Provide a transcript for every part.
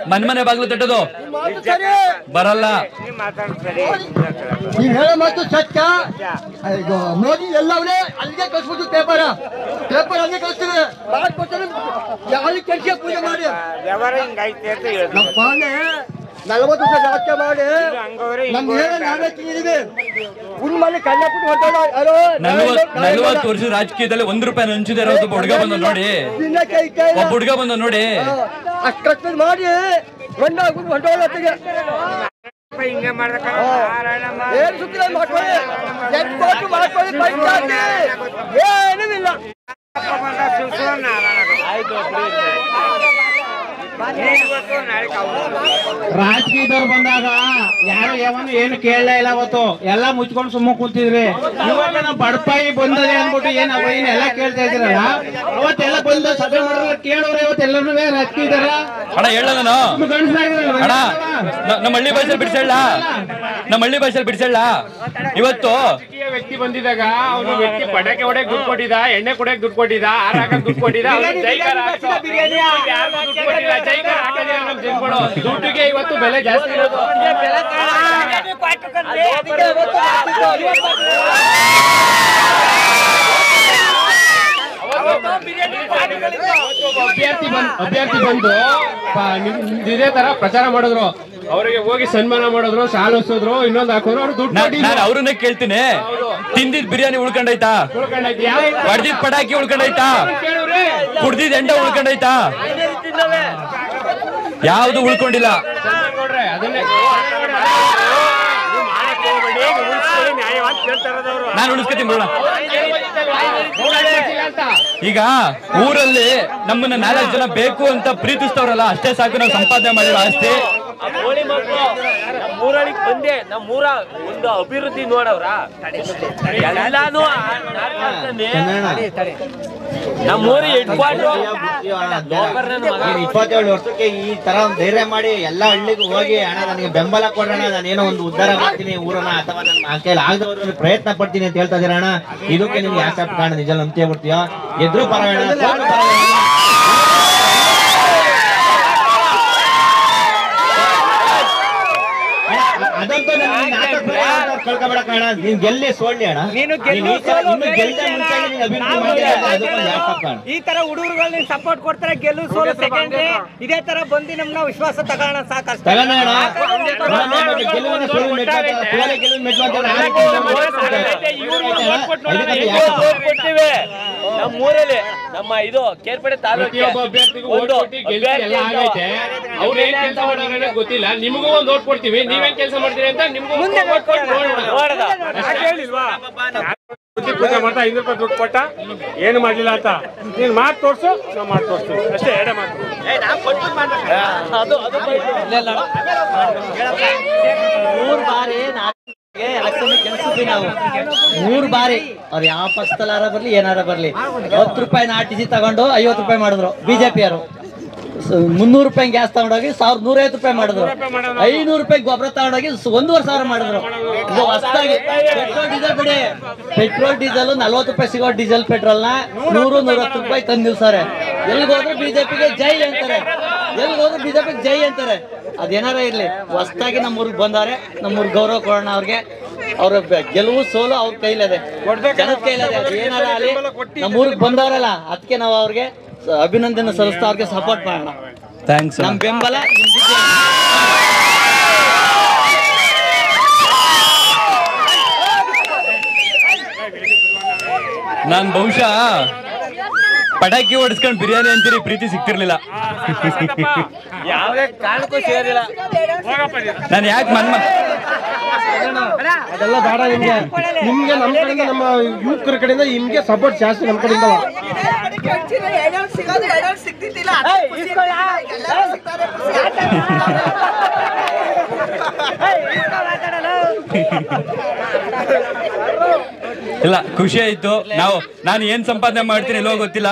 ಮನ್ಮನೆ ಬಾಗ್ಲು ತಟ್ಟೋದು ಬರಲ್ಲ ನೀವ್ ಹೇಳೋ ಮಾತು ಸತ್ಯ ಈಗ ಮೋದಿ ಎಲ್ಲವೇ ಅಲ್ಲಿಗೆ ಕಳ್ಸ್ಬಿಟ್ಟು ಪೇಪರ್ ಪೇಪರ್ ಅಲ್ಲಿಗೆ ಕಳಿಸ್ತೀವಿ ಮಾಡ್ಕೊಡ್ತಾರೆ ಯಾರಿಗೆ ಕೆಲಸ ಪೂಜೆ ಮಾಡಿ ವ್ಯವಹಾರ ಹಿಂಗೈತೆ ಅಂತ ಹೇಳ್ತಾರೆ ನಮ್ಮ ಪಾನೆ ನಲವತ್ತು ವರ್ಷ ರಾಜಕೀಯ ಮಾಡಿ ಹಂಗವ್ರೆ ನಮ್ಗೆ ಹೇಳ ನಾವೇ ತಿಂದಿದೀವಿ ಉಣ್ ಮಾಡಿ ಕನ್ಯಾಪುಟ್ಟು ಹೊಂಟೋದ ಯಾರೋ ನಲ್ವತ್ ನಲ್ವತ್ತು ವರ್ಷದ ರಾಜಕೀಯದಲ್ಲಿ ಒಂದ್ ರೂಪಾಯಿ ಹಂಚಿದೆ ಒಬ್ಬ ಹುಡುಗ ಬಂದ ನೋಡಿ ತಿನ್ನಕ್ಕೆ ಐತೆ ಇಲ್ಲ. ಒಬ್ಬ ಹುಡುಗ ಬಂದ ನೋಡಿ ಅಷ್ಟ್ ಕಷ್ಟ ಮಾಡಿ ಒಂದಾಗ್ಬಿಟ್ಟು ಹೊಂಟೋಗ್ಲತ್ತಿಗೆ ಹಿಂಗೆ ಮಾಡ್ದಕ್ಕ ಏನ್ ಸುತ್ತಿಲ್ಲ ಮಾಡ್ಕೊಳ್ಳಿ ಎಂಟ್ ಕೋಟಿ ಮಾಡ್ಕೊಳ್ಳಿ ಪಂಚಾಯತಿ ಏನೂ ಇಲ್ಲ ರಾಜಕೀಯದವ್ರು ಬಂದಾಗ ಯಾರು ಯಾವನು ಏನು ಕೇಳಲೇ ಇಲ್ಲ ಅವತ್ತು ಎಲ್ಲ ಮುಚ್ಕೊಂಡು ಸುಮ್ಮ ಕೂತಿದ್ರಿ ಇವಾಗ ನಾವು ಬಡಪಾಯಿ ಬಂದದೆ ಅನ್ಬಿಟ್ಟು ಏನ್ ಅವ ಏನ್ ಎಲ್ಲ ಕೇಳ್ತಾ ಇದ್ದೀರಲ್ಲ ಅವತ್ತೆಲ್ಲ ಬಂದು ಸಭೆ ಮಾಡಿದ್ರೆ ಕೇಳೋರು ಇವತ್ತೆಲ್ಲರೂ ರಾಜಕೀಯದಾರ ಅಣ್ಣ ಹೇಳ ನಾನು ಅಣ್ಣ ನ- ನಮ್ಮ ಹಳ್ಳಿ ಭಾಷೆಲಿ ಬಿಡಿಸಲ್ಲ ನಮ್ಮ ಹಳ್ಳಿ ಭಾಷೆಲಿ ಬಿಡಿಸಲ್ಲ ಇವತ್ತು ರಾಜಕೀಯ ವ್ಯಕ್ತಿ ಬಂದಿದಾಗ ಅವನು ವ್ಯಕ್ತಿ ಪಟಾಕಿ ಹೊಡೆಯಕ್ ದುಡ್ಡು ಕೊಟ್ಟಿದ್ದ ಎಣ್ಣೆ ಕುಡಿಯಕ್ ದುಡ್ಡು ಕೊಟ್ಟಿದ್ದ ಹಾರ ಹಾಕಕ್ ದುಡ್ಡು ಕೊಟ್ಟಿದ್ದ ಅವ್ನು ಜೈಕಾರ ಹಾಕ್ಸೋ. ಯಾರ್ಗೂ ದುಡ್ಡು ಕೊಟ್ಟಿಲ್ಲ ಜೈಕಾರ ಹಾಕಿದ್ರೆ ನಮ್ ಜನಗಳು ದುಡ್ಡಿಗೆ ಇವತ್ತು ಬೆಲೆ ಜಾಸ್ತಿ ಇರೋದು ಅಭ್ಯರ್ಥಿ ಬಂದ್ ಅಭ್ಯರ್ಥಿ ಬಂದು ಪ- ನಿಮ್- ನಿಮ್ದ್ ಇದೇ ತರ ಪ್ರಚಾರ ಮಾಡಿದ್ರು ಅವರಿಗೆ ಹೋಗಿ ಸನ್ಮಾನ ಮಾಡಿದ್ರು ಶಾಲು ಹೊಸಿದ್ರು ಇನ್ನೊಂದು ಹಾಕಿದ್ರು ಅವ್ರು ದುಡ್ಡು ನಾನು ಕೊಟ್ಟಿಲ್ಲ ಅವ್ರನ್ನೇ ಕೇಳ್ತೀನಿ ತಿಂದಿದ್ ಬಿರಿಯಾನಿ ಉಳ್ಕೊಂಡೈತಾ ಉಳ್ಕೊಂಡೈತಿ. ಯಾವ- ಹೊಡೆದಿದ್ ಪಟಾಕಿ ಉಳ್ಕೊಂಡೈತಾ ಕೇಳುವ್ರಿ ಕುಡ್ದಿದ್ ಎಂಡ ಉಳ್ಕೊಂಡೈತಾ ಯಾವ್ದು ಉಳ್ಕೊಂಡಿಲ್ಲ ನೋಡ್ರೆ ಅದನ್ನೇ ನಾನು ಉಳಿಸ್ಕೊತೀನಿ ಬಿಡೋಣ ಅಂತ ಈಗ ಊರಲ್ಲಿ ನಮ್ಮನ್ನ ನಾಲ್ಕು ಜನ ಬೇಕು ಅಂತ ಪ್ರೀತಿಸ್ತವ್ರಲ್ಲ ಅಷ್ಟೇ ಸಾಕು ನಾವು ಸಂಪಾದನೆ ಮಾಡಿರೋ ಆಸ್ತಿ ಮೂರಳಿಗೆ ಬಂದೆ ನಮ್ಮ ಊರ ಒಂದು ಅಭಿವೃದ್ಧಿ ನೋಡವ್ರ ಎಲ್ಲಾನು ನಮ್ಮ ಊರಿ ಹೆಡ್ ಇಪ್ಪತ್ತೇಳು ವರ್ಷಕ್ಕೆ ಈ ತರ ಒಂದು ಧೈರ್ಯ ಮಾಡಿ ಎಲ್ಲ ಹಳ್ಳಿಗೂ ಹೋಗಿ ಅಣ್ಣ ನನಗೆ ಬೆಂಬಲ ಕೊಡೋಣ ನಾನೇನೋ ಒಂದು ಉದ್ಧಾರ ಮಾಡ್ತೀನಿ ಊರನ್ನ ಅಥವಾ ನನ್ನ ಕೈಲಿ ಆಗದವ್ರು ಪ್ರಯತ್ನ ಪಡ್ತೀನಿ ಅಂತ ಹೇಳ್ತಾ ಇದೀರ ಅಣ್ಣ ಇದಕ್ಕೆ ನಿಮ್ಗೆ ಯಾಕೆ ಕಾರಣ ನಿಜ ನಂಬ್ತೀಯ ಬಿಡ್ತೀಯ ಎದ್ರು ಪರವಾಗಿಲ್ಲ ಸೋತ್ರು ಪರವಾಗಿಲ್ಲ. ಅಣ್ಣ, ಅದಂತೂ ನನ್ನ ನಿನ್ನ ಆತ್ಮಪ್ರಾಯ ಅಂತ ಕಳ್ಕೊಬೇಡ ಕಣ ನೀನ್ ಗೆಲ್ಲಿ ಸೋಳ್ಳಿ ಅಣ್ಣ ನೀನು ಗೆಲ್ಲು ನೀನ್ ಈ ತರ ಸೋಲು ಇನ್ನು ಗೆಲ್ದೆ ಮುಂಚೆ ನೀನ್ ಅಭಿವೃದ್ಧಿ ಮಾಡಿಲ್ಲ ಅಂದ್ರೆ ಅದಕ್ಕೊಂದು ಯಾಕೆ ಕಣ ಈ ತರ ಹುಡುಗರುಗಳು ಸಪೋರ್ಟ್ ಕೊಡ್ತಾರೆ ಗೆಲ್ಲು ಸೋಲು ಸೆಕೆಂಡ್ರಿ ಇದೇ ತರ ಬಂದು ನಮ್ನ ವಿಶ್ವಾಸ ತಗೋಣ ಸಾಕಷ್ಟು ತಗೊಂಡ ಅಣ್ಣ ನೋಡಮ್ಮ, ಗೆಲುವಿನ ಸುಳ್ಳು ಮೆಟ್ಲು ಅಂತ, ಸೋಲೆ ಗೆಲುವಿನ ಮೆಟ್ಲು ಅಂತ ಆ ರೀತಿ ನಮ್ಮ ಅದಕ್ಕೆ ಯಾಕೆ ಕೊಟ್ಟಿವಿ ನಮ್ಮ ಊರಲ್ಲಿ ನಮ್ಮ ಇದು ಕೇರ್ಪೇಟೆ ತಾಲೂಕಿಗೆ ಪ್ರತಿಯೊಬ್ಬ ಅಭ್ಯರ್ಥಿಗೂ ಓಟ್ ಒಂದು ಕೊಟ್ಟು ಗೆಲ್ಸಿ ಎಲ್ಲ ಆಗೈತೆ ಅವ್ರು ಏನ್ ಕೆಲಸ ಮಾಡೋದ್ರೆ ಗೊತ್ತಿಲ್ಲ ನಿಮಗೂ ಒಂದ್ ಓಟ್ ಕೊಡ್ತೀವಿ ನೀವೇನ್ ಕೆಲಸ ಮಾಡ್ತೀರಿ ಅಂತ ನಿಮ್ಗೂ ಮುಂದೆ ಓಟ್ ಕೊಟ್ಟು ನೋಡೋಣ ನೋಡದ ಬುದ್ಧಿ ಪೂಜೆ ಮಾಡ್ತಾ ಐದು ರೂಪಾಯಿ ದುಡ್ಡು ಕೊಟ್ಟ ಏನು ಮಾಡ್ಲಿಲ್ಲ ಅಂತ ನೀನ್ ಮಾತು ತೋರ್ಸು ನಾವು ಮಾತು ತೋರ್ಸ್ತೀವಿ ಅಷ್ಟೇ ಎರಡೇ ಮಾತು ಅದು ಅದು ಮೂರ್ ಬಾರಿ ಎಲೆಕ್ಷನ್ ಗೆಲ್ಸಿದ್ವಿ ನಾವು ಮೂರ್ ಬಾರಿ ಅವ್ರು ಯಾವ ಪಕ್ಷದಲ್ಲಾರ ಬರ್ಲಿ ಏನಾರ ಬರ್ಲಿ ಹತ್ತು ರೂಪಾಯಿ ಆರ್ ಟಿ ಸಿ ತಗೊಂಡು ಐವತ್ತು ರೂಪಾಯಿ ಮಾಡಿದ್ರು ಬಿಜೆಪಿಯವರು ಮುನ್ನೂರು ರೂಪಾಯಿ ಗ್ಯಾಸ್ ತಗೊಂಡೋಗಿ ಸಾವಿರದ ನೂರೈವತ್ತು ರೂಪಾಯಿ ಮಾಡಿದ್ರು ಐನೂರು ರೂಪಾಯಿ ಗೊಬ್ಬರ ತಗೊಂಡೋಗಿ ಸ- ಒಂದೂವರೆ ಸಾವಿರ ಮಾಡಿದ್ರು ಇದು ಹೊಸದಾಗಿ ಪೆಟ್ರೋಲ್ ಡೀಸೆಲ್ ಬಿಡಿ ಪೆಟ್ರೋಲ್ ಡೀಸೆಲ್ ನಲ್ವತ್ತು ರೂಪಾಯಿ ಸಿಗೋ ಡೀಸೆಲ್ ಪೆಟ್ರೋಲ್ ನ ನೂರು ನೂರತ್ತು ರೂಪಾಯಿ ತಂದು ನಿಲ್ಸಾರೆ ಎಲ್ಲಿಗೋದ್ರು ಬಿಜೆಪಿಗೆ ಜೈ ಅಂತಾರೆ ಎಲ್ಲಿಗೋದ್ರು ಬಿಜೆಪಿಗೆ ಜೈ ಅಂತಾರೆ ಅದೇನಾರ ಇರ್ಲಿ ಹೊಸದಾಗಿ ನಮ್ಮೂರಿಗೆ ಬಂದವ್ರೆ ನಮ್ಮೂರಿಗೆ ಗೌರವ ಕೊಡೋಣ ಅವ್ರಿಗೆ ಅವ್ರ ಬೆ- ಗೆಲುವು ಸೋಲು ಅವ್ರ ಕೈಲದೆ ಜನದ ಕೈಲದೆ ಅದು ಏನಾರ ಆಗಲಿ ನಮ್ಮೂರಿಗೆ ಬಂದವರಲ್ಲ ಅದಕ್ಕೆ ನಾವು ಅವ್ರಿಗೆ ಸ- ಅಭಿನಂದನೆ ಸಲ್ಲಿಸ್ತಾ ಅವ್ರಿಗೆ ಸಪೋರ್ಟ್ ಮಾಡೋಣ ಥ್ಯಾಂಕ್ಸ್ ನಮ್ ಬೆಂಬಲ ನಿಮ್ ಜೊತೆ ನಾನ್ ಬಹುಶಃ ಪಟಾಕಿ ಹೊಡಿಸ್ಕೊಂಡ್ ಬಿರಿಯಾನಿ ಅಂತೀರಿ ಪ್ರೀತಿ ಸಿಗ್ತಿರ್ಲಿಲ್ಲ ಯಾವುದೇ ಕಾರಣಕ್ಕೂ ಸೇರಿಲ್ಲ ನಾನು ಯಾಕೆ ಮನ್ಮ ಅದೆಲ್ಲ ಬೇಡ ನಿಮ್ಗೆ ನಿಮ್ಗೆ ನಮ್ಮ ಕಡೆಯಿಂದ ನಮ್ಮ ಯುವಕರ ಕಡೆಯಿಂದ ನಿಮ್ಗೆ ಸಪೋರ್ಟ್ ಜಾಸ್ತಿ ನಮ್ಮ ಕಡೆಯಿಂದ ಸಿಗೋದು ಎರಡ್ ಸಿಗ್ತಿದ್ದಿಲ್ಲ ಅದೇ ಖುಷಿ ಇರ್ತಿಲ್ಲ. ಎಲ್ಲರೂ ಸಿಗ್ತಾರೆ ಖುಷಿ ಇಲ್ಲ ಖುಷಿ ಆಯ್ತು ನಾವು ನಾನು ಏನ್ ಸಂಪಾದನೆ ಮಾಡ್ತೀನಿ ಎಲ್ಲೋ ಗೊತ್ತಿಲ್ಲ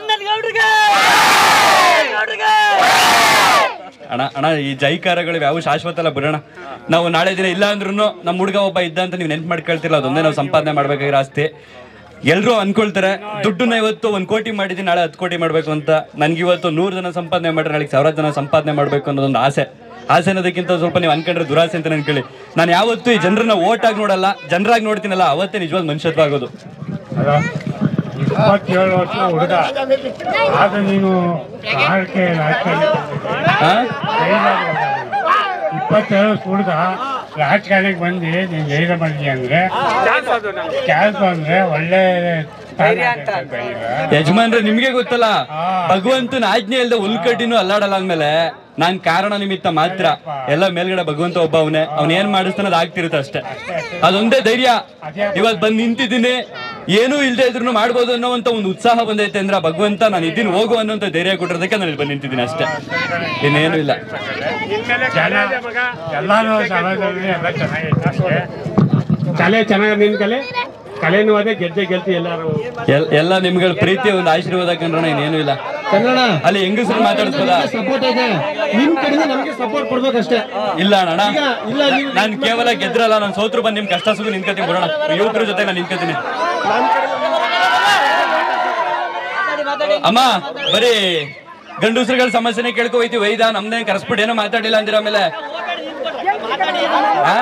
ಅಣ್ಣ ಅಣ್ಣ ಈ ಜೈಕಾರಗಳು ಯಾವ ಶಾಶ್ವತ ಅಲ್ಲ ಬಿಡೋಣ ನಾವು ನಾಳೆ ದಿನ ಇಲ್ಲ ಅಂದ್ರೂ ನಮ್ಮ ಹುಡುಗ ಒಬ್ಬ ಇದ್ದ ಅಂತ ನೀವು ನೆನ್ಪು ಮಾಡ್ಕೊಳ್ತಿಲ್ಲ ಅದೊಂದೇ ನಾವು ಸಂಪಾದನೆ ಮಾಡ್ಬೇಕಾಗಿರೋ ಆಸ್ತಿ ಎಲ್ರು ಅನ್ಕೊಳ್ತಾರೆ ದುಡ್ಡನ್ನ ಇವತ್ತು ಒಂದ್ ಕೋಟಿ ಮಾಡಿದೀನಿ ನಾಳೆ ಹತ್ತು ಕೋಟಿ ಮಾಡ್ಬೇಕು ಅಂತ ನನ್ಗೆ ಇವತ್ತು ನೂರು ಜನ ಸಂಪಾದನೆ ಮಾಡ್ರೆ ನಾಳೆ ಸಾವಿರ ಜನ ಸಂಪಾದನೆ ಮಾಡ್ಬೇಕು ಅನ್ನೋದೊಂದು ಆಸೆ ಆಸೆ ಅನ್ನೋದಕ್ಕಿಂತ ಸ್ವಲ್ಪ ನೀವು ಅನ್ಕೊಂಡ್ರೆ ದುರಾಸೆ ಅಂತ ಅನ್ಕೊಳ್ಳಿ ನಾನು ಯಾವತ್ತೂ ಈ ಜನರನ್ನ ಓಟಾಗಿ ನೋಡಲ್ಲ ಜನರಾಗಿ ನೋಡ್ತೀನಲ್ಲ ಅವತ್ತೇ ನಿಜವಾದ ಮನುಷ್ಯತ್ವ ಆಗೋದು ಇಪ್ಪತ್ತೇಳು ವರ್ಷ ಹುಡುಗ ಆಗ ನೀನು ಆಳ್ಕೆ ರಾಜಕಾರಣಿ ಹಾ? ಇಪ್ಪತ್ತೇಳು ವರ್ಷ ಹುಡುಗ ರಾಜಕಾರಣಕ್ಕೆ ಬಂದು ನೀನು ಧೈರ್ಯ ಮಾಡಿದ್ಯ ಅಂದ್ರೆ ಕೆಲಸ ಅಂದ್ರೆ ಒಳ್ಳೆ ಸ್ಥಾನ ಆಗತ್ತೆ ಈಗ. ಯಜಮಾನ್ರೆ ನಿಮ್ಗೆ ಗೊತ್ತಲ್ಲ ಹಾ. ಭಗವಂತನ ಆಜ್ಞೆ ಇಲ್ದೆ ಹುಲ್ಕಟ್ಟಿನೂ ಅಲ್ಲಾಡಲ್ಲ ಅಂದ್ಮೇಲೆ ನಾನ್ ಕಾರಣ ನಿಮಿತ್ತ ಮಾತ್ರ ಎಲ್ಲ ಮೇಲ್ಗಡೆ ಭಗವಂತ ಒಬ್ಬ ಅವನೇ ಅವ್ನ ಏನ್ ಮಾಡಿಸ್ತಾನೆ ಅದು ಆಗ್ತಿರುತ್ತೆ ಅಷ್ಟೇ ಅದೊಂದೇ ಧೈರ್ಯ ಇವತ್ ಬಂದ್ ನಿಂತಿದ್ದೀನಿ ಏನೂ ಇಲ್ದೇ ಇದ್ರು ಮಾಡ್ಬೋದು ಅನ್ನೋಂತ ಒಂದು ಉತ್ಸಾಹ ಬಂದೈತೆ ಅಂದ್ರೆ ಆ ಭಗವಂತ ನಾನು ಇದ್ದೀನಿ ಹೋಗು ಅನ್ನೋಂತ ಧೈರ್ಯ ಕೊಟ್ಟಿರೋದಕ್ಕೆ ನಾನು ಇಲ್ಲಿ ಬಂದು ನಿಂತಿದ್ದೀನಿ ಅಷ್ಟೇ ಇನ್ನೇನು ಇಲ್ಲ ಜನ ಎಲ್ಲಾನು ಸಮಾಜದಲ್ಲಿ ಎಲ್ಲ ಚೆನ್ನಾಗೈತೆ ಅಷ್ಟೇ. ಕಲೆ ಚೆನ್ನಾಗಿ ನಿನ್ ಕಲೆ ಕಲೆನೂ ಅದೇ ಗೆದ್ದೆ ಗೆಲ್ತಿ ಎಲ್ಲಾರು ಎಲ್- ಎಲ್ಲ ನಿಮ್ಗಳ ಪ್ರೀತಿ ಒಂದು ಆಶೀರ್ವಾದ ಕಂಡ್ರಣ ಇನ್ನೇನು ಇಲ್ಲ ಕನ್ನಡ ಅಲ್ಲಿ ಹೆಂಗಸರು ಮಾತಾಡ್ಬೋದಾ ಸಪೋರ್ಟ್ ಇದೆ ನಿಮ್ ಕಡೆಯಿಂದ ನಮ್ಗೆ ಸಪೋರ್ಟ್ ಕೊಡ್ಬೇಕಷ್ಟೇ ಇಲ್ಲ ಅಣ್ಣ ಈಗ ಇಲ್ಲ ನೀವು ನಾನು ಕೇವಲ ಗೆದ್ರಲ್ಲ ನಾನು ಸೋತ್ರು ಬಂದು ನಿಮ್ ಕಷ್ಟ ಸುಖ ನಿಂತ್ಕೊತೀನಿ ಬರೋಣ ಯುವಕರ ಜೊತೆ ನಾನು ನಿಂತ್ಕೊತೀನಿ ಅಮ್ಮ ಬರೀ ಗಂಡಸರುಗಳ ಸಮಸ್ಯೆನೇ ಕೇಳ್ಕೊ ಹೋಯ್ತಿ ವೈದ ನಮ್ದೇನ್ ಕರೆಸ್ಬಿಟ್ಟು ಏನೋ ಮಾತಾಡಿಲ್ಲ ಅಂದಿರ ಆಮೇಲೆ ಆ?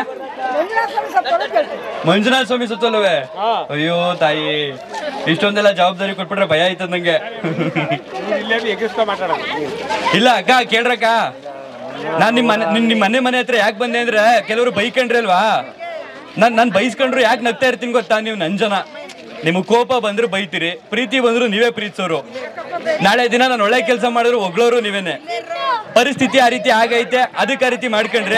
ಮಂಜುನಾಥ ಸ್ವಾಮಿ ಸುತ್ತಲ್ವೇ ಅಯ್ಯೋ ತಾಯಿ ಇಷ್ಟೊಂದೆಲ್ಲ ಜವಾಬ್ದಾರಿ ಕೊಟ್ಬಿಟ್ರೆ ಭಯ ಆಯ್ತದ ನಂಗೆ ಇಲ್ಲೇ ಎಗಿಸ್ಕೊ ಮಾತಾಡೋದು ಇಲ್ಲ ಅಕ್ಕ ಕೇಳ್ರಕ್ಕ ನಾನ್ ನಿಮ್ ಮನೆ ನಿಮ್ ನಿಮ್ ಮನೆ ಮನೆ ಹತ್ರ ಯಾಕೆ ಬಂದೆ ಅಂದ್ರೆ ಕೆಲವರು ಬೈಕಂಡ್ರಿ ಅಲ್ವಾ ನಾನ್ ನಾನ್ ಬೈಸ್ಕೊಂಡ್ರು ಯಾಕೆ ನಗ್ತಾ ಇರ್ತೀನಿ ಗೊತ್ತಾ ನೀವು ನನ್ ಜನ ನಿಮಗೆ ಕೋಪ ಬಂದ್ರು ಬೈತೀರಿ ಪ್ರೀತಿ ಬಂದ್ರು ನೀವೇ ಪ್ರೀತಿಸೋರು ನಾಳೆ ದಿನ ನಾನು ಒಳ್ಳೆ ಕೆಲಸ ಮಾಡಿದ್ರು ಒಗ್ಳೋರು ನೀವೇನೆ ಪರಿಸ್ಥಿತಿ ಆ ರೀತಿ ಆಗೈತೆ ಅದಕ್ಕೆ ಆ ರೀತಿ ಮಾಡ್ಕೊಂಡ್ರೆ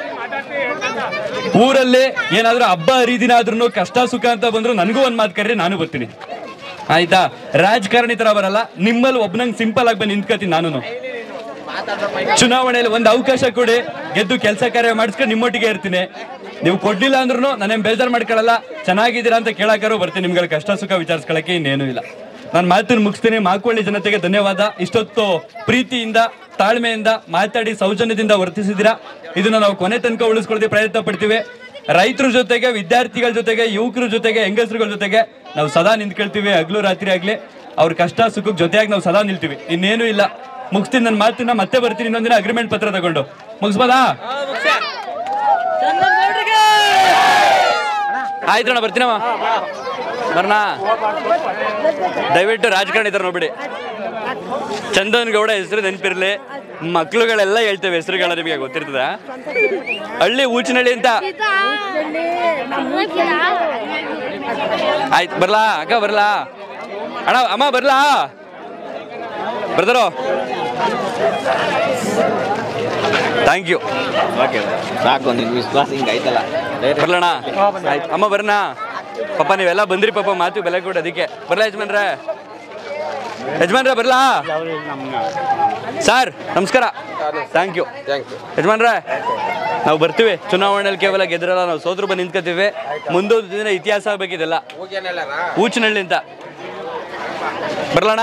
ಊರಲ್ಲಿ ಏನಾದ್ರೂ ಹಬ್ಬ ಹರಿದಿನ ಆದ್ರೂ ಕಷ್ಟ ಸುಖ ಅಂತ ಬಂದ್ರು ನನಗೂ ಒಂದ್ ಮಾತು ಕರೀರಿ ನಾನು ಬರ್ತೀನಿ ಆಯ್ತಾ ರಾಜಕಾರಣಿ ತರ ಬರಲ್ಲ ನಿಮ್ಮಲ್ಲಿ ಒಬ್ನಂಗ್ ಸಿಂಪಲ್ ಆಗಿ ಬಂದು ನಿಂತ್ಕೋತೀನಿ ನಾನು ಚುನಾವಣೆಯಲ್ಲಿ ಒಂದು ಅವಕಾಶ ಕೊಡಿ ಗೆದ್ದು ಕೆಲಸ ಕಾರ್ಯ ಮಾಡಿಸ್ಕೊಂಡು ನಿಮ್ಮೊಟ್ಟಿಗೆ ಇರ್ತೀನಿ ನೀವು ಕೊಡ್ಲಿಲ್ಲ ಅಂದ್ರೂ ನಾನೇನ್ ಬೇಜಾರ್ ಮಾಡ್ಕೊಳ್ಳಲ್ಲ ಚೆನ್ನಾಗಿದ್ದೀರಾ ಅಂತ ಕೇಳಾಕಾರು ಬರ್ತೀನಿ ನಿಮ್ಗಳ ಕಷ್ಟ ಸುಖ ವಿಚಾರಿಸ್ಕೊಳಕ್ಕೆ ಇನ್ನೇನು ಇಲ್ಲ ನಾನು ಮಾತನ್ನು ಮುಗಿಸ್ತೀನಿ ಮಾಕೊಳ್ಳಿ ಜನತೆಗೆ ಧನ್ಯವಾದ ಇಷ್ಟೊತ್ತು ಪ್ರೀತಿಯಿಂದ ತಾಳ್ಮೆಯಿಂದ ಮಾತಾಡಿ ಸೌಜನ್ಯದಿಂದ ವರ್ತಿಸಿದ್ದೀರಾ ಇದನ್ನ ನಾವು ಕೊನೆ ತನಕ ಉಳಿಸ್ಕೊಳ್ಳೋದೇ ಪ್ರಯತ್ನ ಪಡ್ತೀವಿ ರೈತರ ಜೊತೆಗೆ ವಿದ್ಯಾರ್ಥಿಗಳ ಜೊತೆಗೆ ಯುವಕರ ಜೊತೆಗೆ ಹೆಂಗಸರುಗಳ ಜೊತೆಗೆ ನಾವು ಸದಾ ನಿಂತ್ಕೊಳ್ತೀವಿ ಹಗ್ಲು ರಾತ್ರಿ ಆಗ್ಲಿ ಅವ್ರ ಕಷ್ಟ ಸುಖಕ್ಕೆ ಜೊತೆಯಾಗಿ ನಾವು ಸದಾ ನಿಲ್ತೀವಿ ಇನ್ನೇನು ಇಲ್ಲ ಮುಗಿಸ್ತೀನಿ ನನ್ನ ಮಾತನ್ನ ಮತ್ತೆ ಬರ್ತೀನಿ ಇನ್ನೊಂದಿನ ಅಗ್ರಿಮೆಂಟ್ ಪತ್ರ ತಗೊಂಡು ಮುಗಿಸ್ಬೋದಾ ಆಯ್ತು ಅಣ್ಣ ಬರ್ತೀನಮ್ಮ ಬರ್ಣ ದಯವಿಟ್ಟು ರಾಜಕಾರಣಿ ಇದ್ದಾರೆ ನೋಡ್ಬಿಡಿ ಚಂದನ್ ಗೌಡ ಹೆಸರು ನೆನಪಿರ್ಲಿ ಮಕ್ಳುಗಳೆಲ್ಲ ಹೇಳ್ತೇವೆ ಹೆಸರುಗಳ ನಿಮಗೆ ಗೊತ್ತಿರ್ತದ ಹಳ್ಳಿ ಊಚಿನಹಳ್ಳಿ ಅಂತ ಆಯ್ತು ಬರ್ಲಾ ಅಕ್ಕ ಬರ್ಲಾ ಅಣ್ಣ ಅಮ್ಮ ಬರ್ಲಾ ಬರ್ತಾರೋ ಥ್ಯಾಂಕ್ ಯು ಸಾಕು ನಿನ್ ವಿಶ್ವಾಸ ಹಿಂಗೈತಲ್ಲ ಬರ್ಲಣ್ಣ ಆಯ್ತು ಅಮ್ಮ ಬರ್ನಾ ಪಾಪ ನೀವೆಲ್ಲ ಬಂದ್ರಿ ಪಾಪ ಮಾತು ಬೆಲೆ ಕೊಟ್ಟು ಅದಕ್ಕೆ ಬರ್ಲಾ ಯಜಮಾನ್ರೆ ಯಜಮಾನ್ರೆ ಬರ್ಲಾ ಸರ್ ನಮಸ್ಕಾರ ಥ್ಯಾಂಕ್ ಯು ಯಜಮಾನ್ರೆ ನಾವು ಬರ್ತೀವಿ ಚುನಾವಣೆಯಲ್ಲಿ ಕೇವಲ ಗೆದ್ರಲ್ಲ ನಾವು ಸೋದ್ರು ಬಂದು ನಿಂತ್ಕೋತೀವಿ ಮುಂದೊಂದು ದಿನ ಇತಿಹಾಸ ಆಗ್ಬೇಕಿದೆಲ್ಲ ಊಚಿನಹಳ್ಳಿ ಅಂತ ಬರ್ಲಣ್ಣ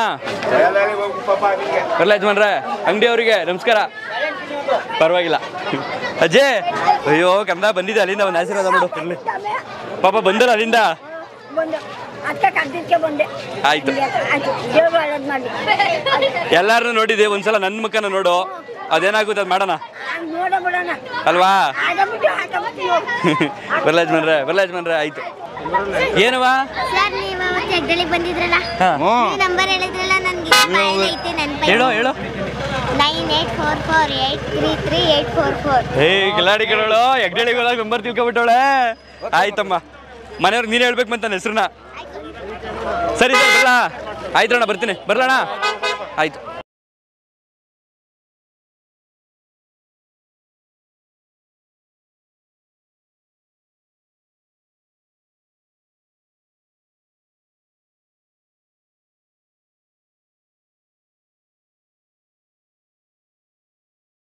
ಬರ್ಲಾ ಯಜಮಾನ್ರೆ ಅಂಗಡಿ ಅವರಿಗೆ ನಮಸ್ಕಾರ ಪರವಾಗಿಲ್ಲ ಅಜ್ಜೇ ಅಯ್ಯೋ ಕಂದ ಬಂದಿದೆ ಅಲ್ಲಿಂದ ಒಂದು ಆಶೀರ್ವಾದ ಮಾಡು ಇರ್ಲಿ ಪಾಪ ಬಂದಲ್ಲ ಅಲ್ಲಿಂದ ಬಂದೆ ಅಕ್ಕ ಕರ್ದಿದ್ಕೆ ಬಂದೆ ಆಯ್ತು ಆಯ್ತು ದೇವ್ರು ಒಳ್ಳೇದ್ ಮಾಡ್ಲಿ ಎಲ್ಲಾರನ್ನೂ ನೋಡಿದೆ ಒಂದ್ಸಲ ನನ್ನ ಮುಖನ ನೋಡು ಅದೇನಾಗುತ್ತೆ ಅದು ಮಾಡೋಣ ಹಂಗ್ ನೋಡ ಬಿಡೋಣ ಅಲ್ವಾ ಆಗಬಿಟ್ಟು ಆಗಬಿಟ್ಟು ಬರ್ಲ ಯಜಮಾನ್ರೆ ಬರ್ಲ ಯಜಮಾನ್ರೆ ಆಯ್ತು ಏನವಾ ಸರ್ ನೀವು ಅವತ್ತು ಹೆಗ್ಗಳಿಗ್ ಬಂದಿದ್ರಲ್ಲ ಹಾ. ನೀವು ನಂಬರ್ ಹೇಳಿದ್ರಲ್ಲ ನನ್ಗೆ ಐತೆ ನೆನಪು ಹೇಳೋ ಹೇಳೋ nine eight four four eight three three eight four four ಹೇ ಕಿಲಾಡಿ ಕೇಳೋಳು ಹೆಗ್ಡೆಳಿಗಳಾಗ ನಂಬರ್ ತಿಳ್ಕೊಬಿಟ್ಟವಳೆ ಆಯ್ತಮ್ಮ ಮನೆಯವ್ರಿಗೆ ನೀನು ಹೇಳ್ಬೇಕು ಅಂತ ಹೆಸ್ರನ್ನ ಸರಿ ಸರ್ ಬರ್ಲಾ ಆಯ್ತು ಅಣ್ಣ ಬರ್ತೀನಿ ಬರ್ಲಣ್ಣ ಆಯ್ತು